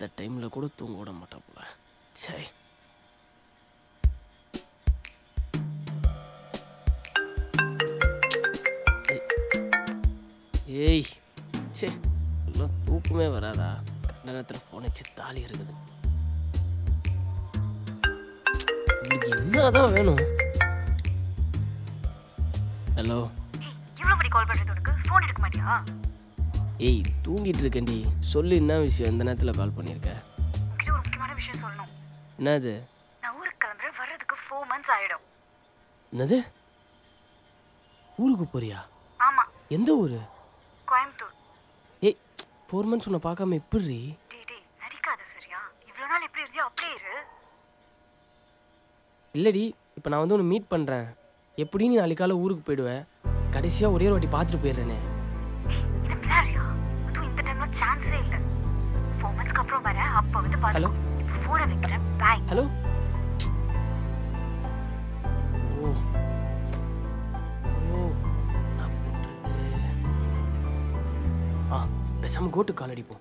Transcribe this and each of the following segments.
இந்த டைமில் கூட தூங்க விட மாட்டான் போல சே ஏய் சே இன்னும் தூக்கமே வராதா நேரத்தில் ஃபோன் வச்சு தாலி இருக்குது உங்களுக்கு என்னதான் வேணும் ஹலோ இவ்வளோ படி கால் பண்ணுறது உனக்கு ஃபோன் எடுக்க மாட்டியா ஏய் தூங்கிட்டு இருக்கேன்டி சொல்லு என்ன விஷயம் இந்த நேரத்தில் கால் பண்ணியிருக்க உங்ககிட்ட ஒரு முக்கியமான விஷயம் சொல்லணும் என்னது நான் ஊருக்கு கிளம்புறேன் வர்றதுக்கு ஃபோர் மந்த்ஸ் ஆயிடும் என்னது ஊருக்கு போறியா ஆமாம் எந்த ஊர் கோயம்புத்தூர் ஏய் ஃபோர் மந்த்ஸ் உன்னை பார்க்காம எப்படி டி டி நடிக்காத சரியா இவ்வளோ நாள் எப்படி இருந்தியோ அப்படியே இரு இல்லடி இப்போ நான் வந்து உன்னை மீட் பண்ணுறேன் எப்படி நீ நாளைக்கு காலை ஊருக்கு போயிடுவேன் கடைசியாக ஒரே ஒரு வாட்டி பார்த்துட்டு போயிடுறேனே இது விளையாடுறியா அதுவும் இந்த டைம்ல சான்ஸே இல்லை ஃபோர் மந்த்ஸ்க்கு அப்புறம் வரேன் அப்போ வந்து ஹலோ பார்த்து இப்போ ஃபோனை வைக்கிறேன் பாய் ஹலோ ஓ ஓ நான் பண்றது ஆ பேசாம கோட்டு கால் அடிப்போம்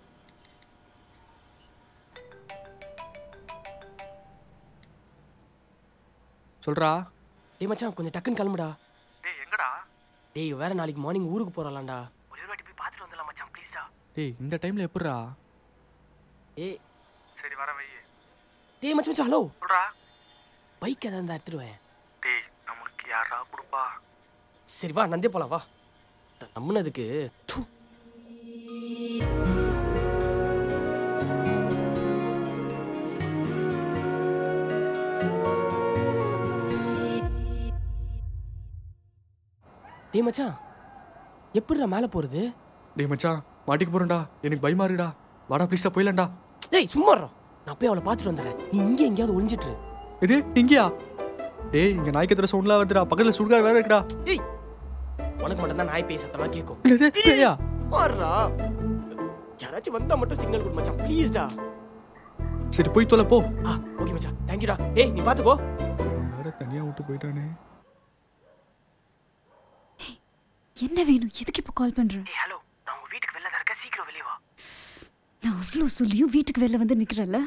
சொல்றா டேய் மச்சான் கொஞ்சம் டக்குன்னு கிளம்புடா டேய் எங்கடா டேய் வேற நாளைக்கு மார்னிங் ஊருக்கு போறலாம்டா ஒரே ஒரு வாட்டி போய் பார்த்துட்டு வந்துடலாம் மச்சான் ப்ளீஸ்டா டேய் இந்த டைம்ல எப்படிடா ஏய் சரி வர வை டேய் மச்சான் மச்சான் ஹலோ சொல்றா பைக் எதாவது இருந்தா எடுத்துருவேன் டேய் நமக்கு யாரா கொடுப்பா சரி வா நந்தே போலாம் வா த- நம்புனதுக்கு தூ டேய் மச்சான் எப்படிடா மேலே போறது டேய் மச்சான் மாட்டிக்க போறேன்டா எனக்கு பயமா இருக்குடா வாடா ப்ளீஸ்டா போயிடலாம்டா டேய் சும்மா இருடா. நான் போய் அவளை பார்த்துட்டு வந்துடுறேன் நீ இங்கே எங்கேயாவது ஒளிஞ்சிட்டு இரு. இது இங்கயா டேய் இங்க நாய்க்கத்துல சவுண்ட்லாம் வந்துடா பக்கத்துல சுடுகாடு வேற இருக்குடா ஏய் உனக்கு மட்டும்தான் நாய் பேய் சத்தமா கேட்கும் இல்ல இது பேயா பாருடா யாராச்சும் வந்தா மட்டும் சிக்னல் கொடு மச்சான் ப்ளீஸ்டா சரி போய் தொலை போ ஆ ஓகே மச்சான் தேங்க்யூடா ஏய் நீ பார்த்துக்கோ வேற தனியா விட்டு போயிட்டானே என்ன வேணும் எதுக்கு இப்போ கால் பண்ற ஏய் ஹலோ நான் உங்க வீட்டுக்கு வெளில தான் இருக்கேன் சீக்கிரம் வெளியே வா நான் அவ்வளோ சொல்லியும் வீட்டுக்கு வெளில வந்து நிக்கிறல்ல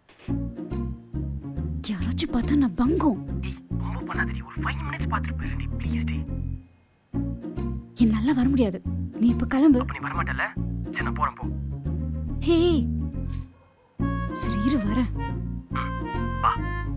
யாராச்சும் பார்த்தா நான் பங்கம் ஏய் ரொம்ப பண்ணாதடி ஒரு ஃபைவ் மினிட்ஸ் பார்த்துட்டு போயிடுறேன் ப்ளீஸ் டி என்னால வர முடியாது நீ இப்ப கிளம்பு அப்ப நீ வரமாட்டல சரி நான் போறேன் போ ஹே சரி இரு வரேன் வா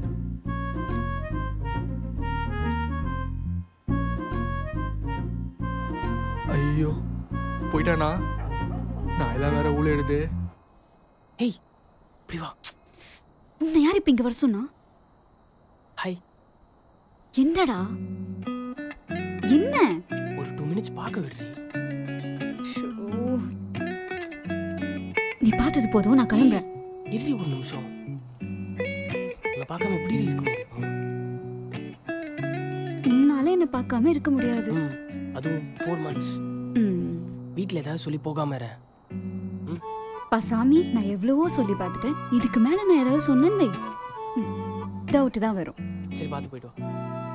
ஐயோ போயிட்டானா நான் எல்லாம் வேற ஊழ எடுது ஏய் இப்படி வா உன்னை யார் இப்ப இங்க வர சொன்னா ஹாய் என்னடா என்ன ஒரு டூ மினிட்ஸ் பார்க்க விடுறி ஷோ. நீ பார்த்தது போதும் நான் கிளம்புறேன் இரு ஒரு நிமிஷம் உன்னை பார்க்காம எப்படி இருக்க முடியும் உன்னால என்ன பார்க்காம இருக்க முடியாது ம், அதுவும் ஃபோர் மந்த்ஸ் ம். வீட்டில் ஏதாவது சொல்லி போகாம இரு பா சாமி நான் எவ்வளவோ சொல்லி பார்த்துட்டேன் இதுக்கு மேல நான் ஏதாவது சொன்னேன்னு வை டவுட் தான் வரும் சரி பார்த்து போயிட்டு வா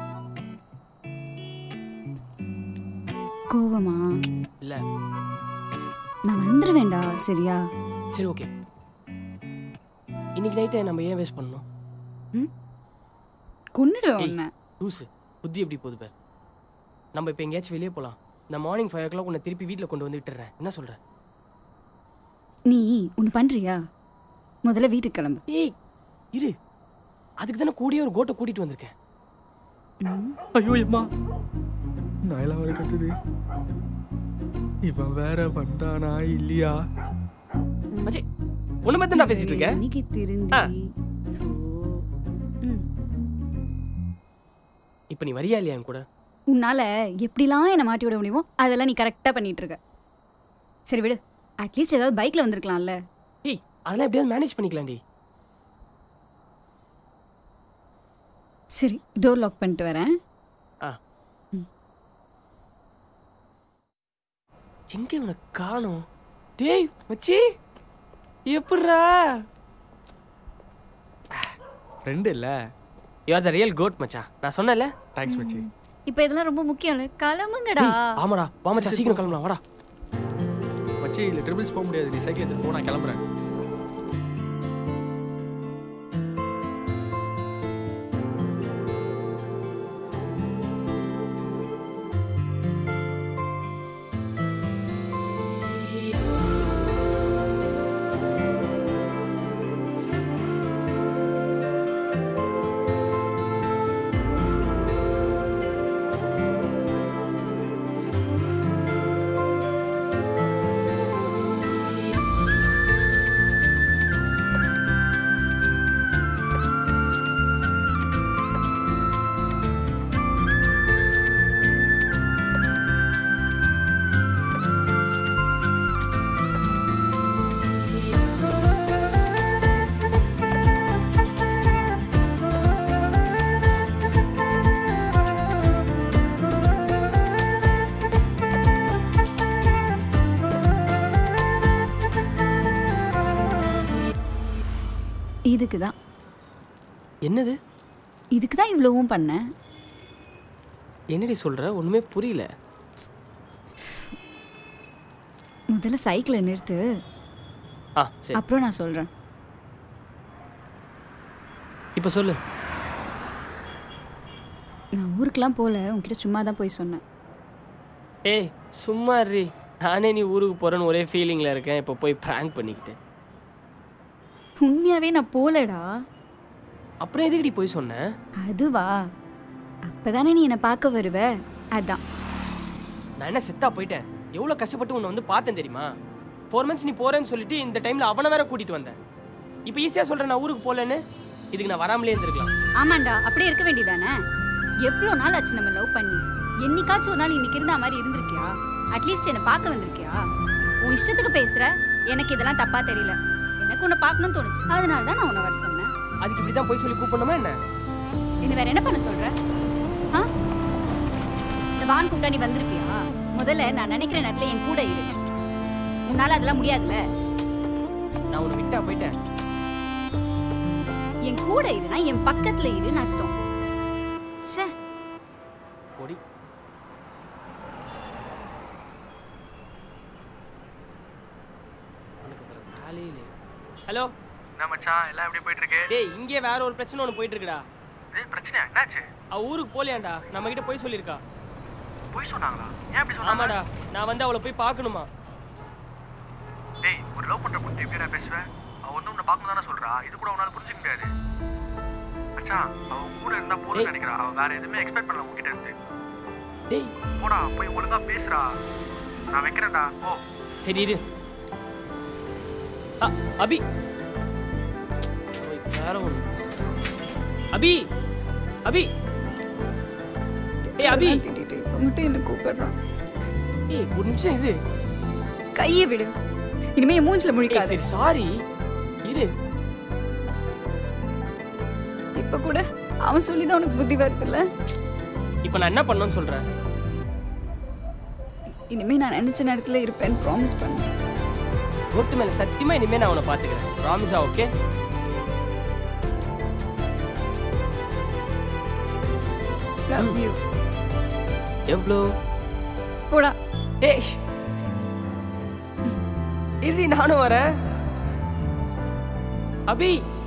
கோவமா இல்ல நான் வந்துருவேன்டா சரியா சரி ஓகே இன்னைக்கு நைட்டை நம்ம ஏன் வேஸ்ட் பண்ணணும் கொன்னுடுவேன் ஏய். உன்னை லூசு புத்தி எப்படி போகுது பார் நம்ம இப்போ எங்கேயாச்சும் வெளியே போகலாம் இந்த மார்னிங் ஃபைவ் ஓ கிளாக் உன்னை திருப்பி வீட்டில் கொண்டு வந்து விட்டுறேன் என்ன சொல்ற நீ ஒன்று பண்றியா முதல்ல வீட்டுக்கு கிளம்பு ஏய் இரு அதுக்கு தானே கூடிய ஒரு கோட்டை கூட்டிட்டு வந்திருக்கேன் ம். ஐயோ அம்மா நான் எல்லாம் வேற கத்துது இவன் வேற வந்தானா இல்லையா மச்சி ஒன்று மட்டும் நான் பேசிட்டு இருக்கேன் இன்னைக்கு ஆ. திருந்தி சோ. ம். இப்போ நீ வரியா இல்லையா என் கூட உன்னால எப்படிலாம் என்னை மாட்டி விட முடியுமோ அதெல்லாம் நீ கரெக்டாக பண்ணிட்டு இருக்க சரி விடு அட்லீஸ்ட் ஏதாவது பைக்ல வந்திருக்கலாம்ல ஏய் அதெல்லாம் எப்படியாவது மேனேஜ் பண்ணிக்கலாம்டி சரி டோர் லாக் பண்ணிட்டு வரேன் எங்கே உனக்கு காணும் டேய் மச்சி எப்பட்றா ரெண்டு இல்ல you are the real goat மச்சான் நான் சொன்னேன்ல தேங்க்ஸ் மச்சி இப்போ இதெல்லாம் ரொம்ப முக்கியம் இல்லை கிளம்புங்கடா டேய், ஆமாடா வா மச்சான் சீக்கிரம் கிளம்பலாம் வாடா மச்சி இல்ல ட்ரிபிள்ஸ் போக முடியாது நீ சைக்கிள் எடுத்துட்டு போ நான் கிளம்புறேன் என்னது இதுக்கு தான் இவ்வளவும் பண்ணேன் என்னடி சொல்ற ஒண்ணுமே புரியல முதல்ல சைக்கிளை நிறுத்து ஆ சரி அப்புறம் நான் சொல்கிறேன் இப்போ சொல்லு நான் ஊருக்கெலாம் போகல உன்கிட்ட சும்மா தான் போய் சொன்னேன் ஏய் சும்மா இருடி நானே நீ ஊருக்கு போறேன்னு ஒரே ஃபீலிங்ல இருக்கேன் இப்போ போய் ப்ராங்க் பண்ணிக்கிட்டு உண்மையாகவே நான் போகலடா அப்புறம் எதுக்குடி போய் சொன்னேன் அதுவா அப்பதானே நீ என்னை பார்க்க வருவ அதான் நான் என்ன செத்தா போயிட்டேன் எவ்வளோ கஷ்டப்பட்டு உன்னை வந்து பார்த்தேன் தெரியுமா ஃபோர் மந்த்ஸ் நீ போறேன்னு சொல்லிட்டு இந்த டைம்ல அவனை வேற கூட்டிட்டு வந்தேன் இப்போ ஈஸியா சொல்றேன் நான் ஊருக்கு போகலன்னு இதுக்கு நான் வராமலே இருந்திருக்கலாம் ஆமாண்டா அப்படியே இருக்க வேண்டியதானே எவ்வளோ நாள் ஆச்சு நம்ம லவ் பண்ணி என்னைக்காச்சும் ஒரு நாள் இன்னைக்கு இருந்த மாதிரி இருந்திருக்கியா அட்லீஸ்ட் என்னை பார்க்க வந்திருக்கியா உன் இஷ்டத்துக்கு பேசுற எனக்கு இதெல்லாம் தப்பா தெரியல எனக்கு உன்னை பார்க்கணும்னு தோணுச்சு அதனால தான் நான் உன்னை வர சொன்னேன் அதுக்கு இப்படி தான் போய் சொல்லி கூப்பிடணுமா என்ன என்ன வேற என்ன பண்ண சொல்ற ஆ இந்த வான் கூப்பிட்டா நீ வந்திருப்பியா முதல்ல நான் நினைக்கிற நேரத்துல என் கூட இரு உன்னால அதெல்லாம் முடியாதுல்ல நான் உன்னை விட்டா போயிட்டேன் என் கூட இருனா என் பக்கத்துல இருன்னு அர்த்தம் ச்சே ஓடி உனக்கு வேற வேலையே இல்லையே. ஹலோ என்ன மச்சான் எல்லாம் எப்படி போயிட்டு இருக்கு டேய் இங்கே வேற ஒரு பிரச்சனை ஒன்று போயிட்டு இருக்குடா இது பிரச்சனையா என்னாச்சு அவ ஊருக்கு போலியாண்டா நம்ம கிட்ட போய் சொல்லியிருக்கா போய் சொன்னாங்களா ஏன் இப்படி ஆமாடா நான் வந்து அவளை போய் பார்க்கணுமா டேய் ஒரு லவ் பண்ற பொண்ணு எப்படிடா பேசுவேன் அவ வந்து உன்னை பார்க்கணும் தானே சொல்றா இது கூட உன்னால புரிஞ்சுக்க முடியாது மச்சான் அவ உன் கூட இருந்தா போதும் டேய். நினைக்கிறா அவ வேற எதுவுமே எக்ஸ்பெக்ட் பண்ணல உன்கிட்ட இருந்து டேய் போடா போய் ஒழுங்கா பேசுறா நான் வைக்கிறேன்டா ஓ சரி இரு அ, அபி போய் வேற ஒண்ணு அபி அபி ஏய் அபி திட்டிட்டு இப்ப மட்டும் என்ன கூப்பிடுறான் ஏய் ஒரு நிமிஷம் இரு கையை விடு இனிமே என் மூஞ்சில ஏய் முழிக்காது சரி சாரி இரு இப்ப கூட அவன் சொல்லிதான் உனக்கு புத்தி வருதுல்ல இப்போ நான் என்ன பண்ணணும்னு சொல்றேன் இனிமே நான் நினைச்ச நேரத்துல இருப்பேன்னு ப்ராமிஸ் பண்ணேன் ஒருத்து மேல சத்தியமா இனிமே நான் உன்னை பாத்துக்கிறேன் ப்ராமிஸா ஓகே லவ் யூ எவ்வளோ போடா ஏய் இரு நானும் வரேன் அபி